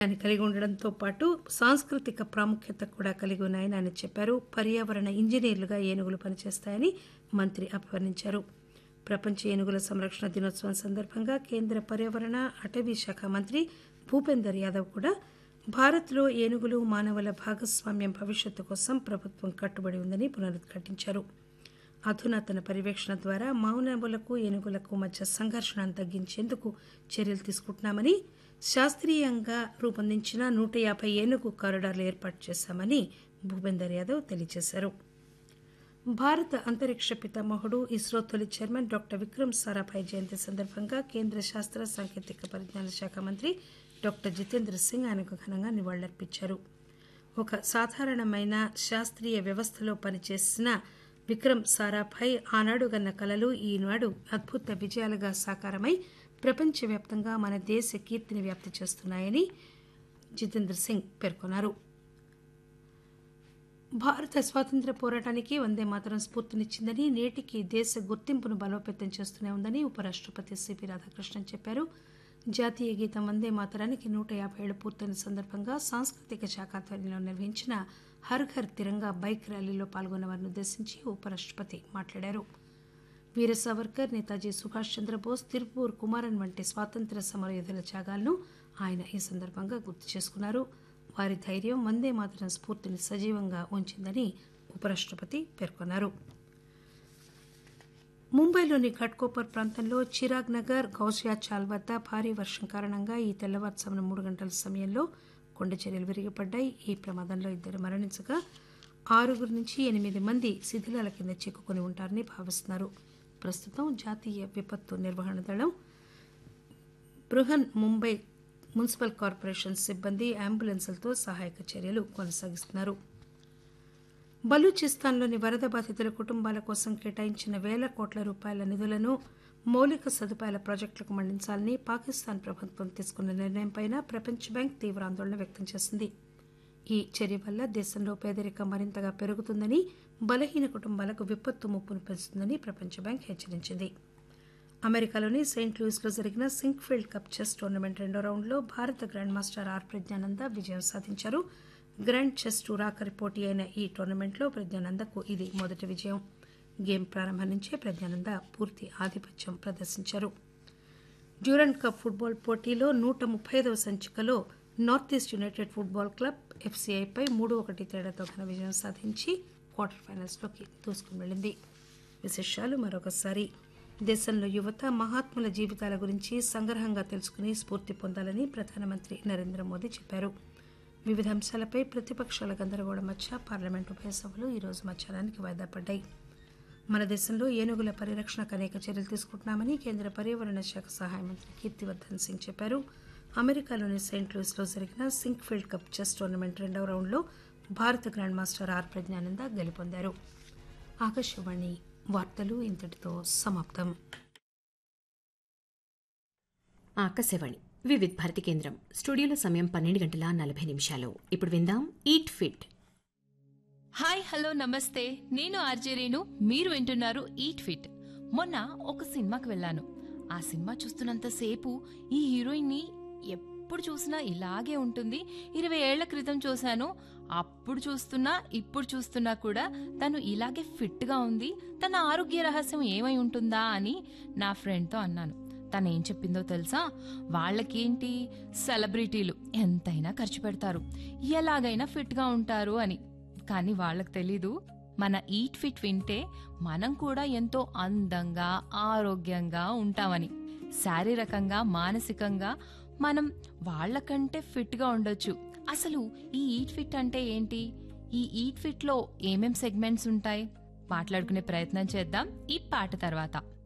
దాన్ని కలిగి ఉండడంతో పాటు సాంస్కృతిక ప్రాముఖ్యత కూడా కలిగి ఉన్నాయని ఆయన చెప్పారు పర్యావరణ ఇంజనీర్లుగా ఏనుగులు పనిచేస్తాయని మంత్రి అభివర్ణించారు ప్రపంచ ఏనుగుల సంరక్షణ దినోత్సవం సందర్భంగా కేంద్ర పర్యావరణ అటవీ శాఖ మంత్రి భూపేందర్ యాదవ్ కూడా భారత్లో ఏనుగులు మానవుల భాగస్వామ్యం భవిష్యత్తు కోసం ప్రభుత్వం కట్టుబడి ఉందని పునరుద్ఘాటించారు అధునాతన పర్యవేక్షణ ద్వారా మానవులకు ఏనుగులకు మధ్య సంఘర్షణను తగ్గించేందుకు చర్యలు తీసుకుంటున్నామని శాస్త్రీయంగా రూపొందించిన నూట యాభై ఏనుగు కారిడార్లు ఏర్పాటు చేశామని భూపేందర్ యాదవ్ తెలియజేశారు భారత అంతరిక్ష పితామహుడు ఇస్రో తొలి చైర్మన్ డాక్టర్ విక్రమ్ సారాభాయ్ జయంతి సందర్భంగా కేంద్ర శాస్త్ర సాంకేతిక పరిజ్ఞాన శాఖ మంత్రి డాక్టర్ జితేంద్ర సింగ్ ఆయనకు ఘనంగా నివాళులర్పించారు ఒక సాధారణమైన శాస్త్రీయ వ్యవస్థలో పనిచేసిన విక్రమ్ సారాభాయ్ ఆనాడు గన్న కలలు ఈనాడు అద్భుత విజయాలుగా సాకారమై ప్రపంచవ్యాప్తంగా మన దేశ కీర్తిని వ్యాప్తి చేస్తున్నాయని జితేంద్ర సింగ్ పేర్కొన్నారు భారత స్వాతంత్ర్య పోరాటానికి వందే మాతరం స్ఫూర్తినిచ్చిందని నేటికి దేశ గుర్తింపును బలోపేతం చేస్తూనే ఉందని ఉపరాష్టపతి సిపి రాధాకృష్ణన్ చెప్పారు జాతీయ గీతం వందే మాతరానికి నూట యాభై ఏళ్లు పూర్తయిన సందర్భంగా సాంస్కృతిక శాఖ ఆధ్వర్యంలో నిర్వహించిన హర్ ఘర్ తిరంగా బైక్ ర్యాలీలో పాల్గొన్న వారిని ఉద్దేశించి ఉపరాష్టపతి మాట్లాడారు వీర సావర్కర్ నేతాజీ సుభాష్ చంద్రబోస్ తిరుపూర్ కుమారన్ వంటి స్వాతంత్ర్య సమరయోధుల త్యాగాలను ఆయన ఈ సందర్భంగా గుర్తు చేసుకున్నారు వారి ధైర్యం వందే మాతరం స్ఫూర్తిని సజీవంగా ఉంచిందని ఉపరాష్టపతి పేర్కొన్నారు ముంబైలోని ఘట్కోపర్ ప్రాంతంలో చిరాగ్ నగర్ గౌసియా చాల్ వద్ద భారీ వర్షం కారణంగా ఈ తెల్లవారుజామున మూడు గంటల సమయంలో కొండ చర్యలు విరిగిపడ్డాయి ఈ ప్రమాదంలో ఇద్దరు మరణించగా ఆరుగురు నుంచి ఎనిమిది మంది శిథిలాల కింద చిక్కుకుని ఉంటారని భావిస్తున్నారు ప్రస్తుతం జాతీయ విపత్తు నిర్వహణ దళం బృహన్ ముంబై మున్సిపల్ కార్పొరేషన్ సిబ్బంది అంబులెన్సులతో సహాయక చర్యలు కొనసాగిస్తున్నారు బలూచిస్తాన్లోని వరద బాధితుల కుటుంబాల కోసం కేటాయించిన వేల కోట్ల రూపాయల నిధులను మౌలిక సదుపాయాల ప్రాజెక్టులకు మళ్లించాలని పాకిస్తాన్ ప్రభుత్వం తీసుకున్న నిర్ణయంపై ప్రపంచ బ్యాంక్ తీవ్ర ఆందోళన వ్యక్తం చేసింది ఈ చర్య వల్ల దేశంలో పేదరికం మరింతగా పెరుగుతుందని బలహీన కుటుంబాలకు విపత్తు ముప్పును పెంచుతుందని ప్రపంచ బ్యాంక్ హెచ్చరించింది అమెరికాలోని సెయింట్ లూయిస్లో జరిగిన సింక్ఫీల్డ్ కప్ చెస్ టోర్నమెంట్ రెండో రౌండ్లో భారత గ్రాండ్ మాస్టర్ ఆర్ ప్రజ్ఞానంద విజయం సాధించారు గ్రాండ్ చెస్ టూర్ ఆఖరి పోటీ అయిన ఈ టోర్నమెంట్లో ప్రజ్ఞానందకు ఇది మొదటి విజయం గేమ్ ప్రారంభం నుంచే ప్రజ్ఞానంద పూర్తి ఆధిపత్యం ప్రదర్శించారు డ్యూరెంట్ కప్ ఫుట్బాల్ పోటీలో నూట ముప్పై ఐదవ సంచికలో north east united football club ఎఫ్సీఐపై మూడు ఒకటి తేడాతో ఘన విజయం సాధించి క్వార్టర్ ఫైనల్స్లోకి దూసుకుని వెళ్ళింది విశేషాలు మరొకసారి దేశంలో యువత మహాత్ముల జీవితాల గురించి సంగ్రహంగా తెలుసుకుని స్ఫూర్తి పొందాలని ప్రధానమంత్రి నరేంద్ర మోదీ చెప్పారు వివిధ అంశాలపై ప్రతిపక్షాల గందరగోళం మధ్య పార్లమెంటు ఉభయ సభలు ఈరోజు మధ్యాహ్నానికి వాయిదా పడ్డాయి మన దేశంలో ఏనుగుల పరిరక్షణకు అనేక చర్యలు తీసుకుంటున్నామని కేంద్ర పర్యావరణ శాఖ సహాయ మంత్రి కీర్తివర్ధన్ సింగ్ చెప్పారు అమెరికాలోని సెయింట్ లూయిస్లో జరిగిన సింక్ఫీల్డ్ కప్ చెస్ టోర్నమెంట్ రెండవ రౌండ్లో భారత గ్రాండ్ మాస్టర్ ఆర్ ప్రజ్ఞానంద గెలుపొందారు ఆకాశవాణి వార్తలు ఇంతటితో సమాప్తం ఆకాశవాణి వివిధ్ భారతి కేంద్రం స్టూడియోలో సమయం పన్నెండు గంటల నలభై నిమిషాలు ఇప్పుడు విందాం ఈట్ ఫిట్ హాయ్ హలో నమస్తే నేను ఆర్జే రేణు మీరు వింటున్నారు ఈట్ ఫిట్ మొన్న ఒక సినిమాకి వెళ్ళాను ఆ సినిమా చూస్తున్నంతసేపు ఈ హీరోయిన్ ని ఎప్పుడు చూసినా ఇలాగే ఉంటుంది ఇరవై ఏళ్ల క్రితం చూశాను అప్పుడు చూస్తున్నా ఇప్పుడు చూస్తున్నా కూడా తను ఇలాగే ఫిట్ గా ఉంది తన ఆరోగ్య రహస్యం ఏమై ఉంటుందా అని నా ఫ్రెండ్తో అన్నాను తను ఏం చెప్పిందో తెలుసా వాళ్ళకేంటి సెలబ్రిటీలు ఎంతైనా ఖర్చు పెడతారు ఎలాగైనా ఫిట్ గా ఉంటారు అని కానీ వాళ్ళకి తెలీదు మన ఈట్ ఫిట్ వింటే మనం కూడా ఎంతో అందంగా ఆరోగ్యంగా ఉంటామని శారీరకంగా మానసికంగా మనం వాళ్ళకంటే ఫిట్ గా ఉండొచ్చు అసలు ఈ ఈట్ ఫిట్ అంటే ఏంటి ఈ ఈట్ ఫిట్ లో ఏమేం సెగ్మెంట్స్ ఉంటాయి మాట్లాడుకునే ప్రయత్నం చేద్దాం ఈ పాట తర్వాత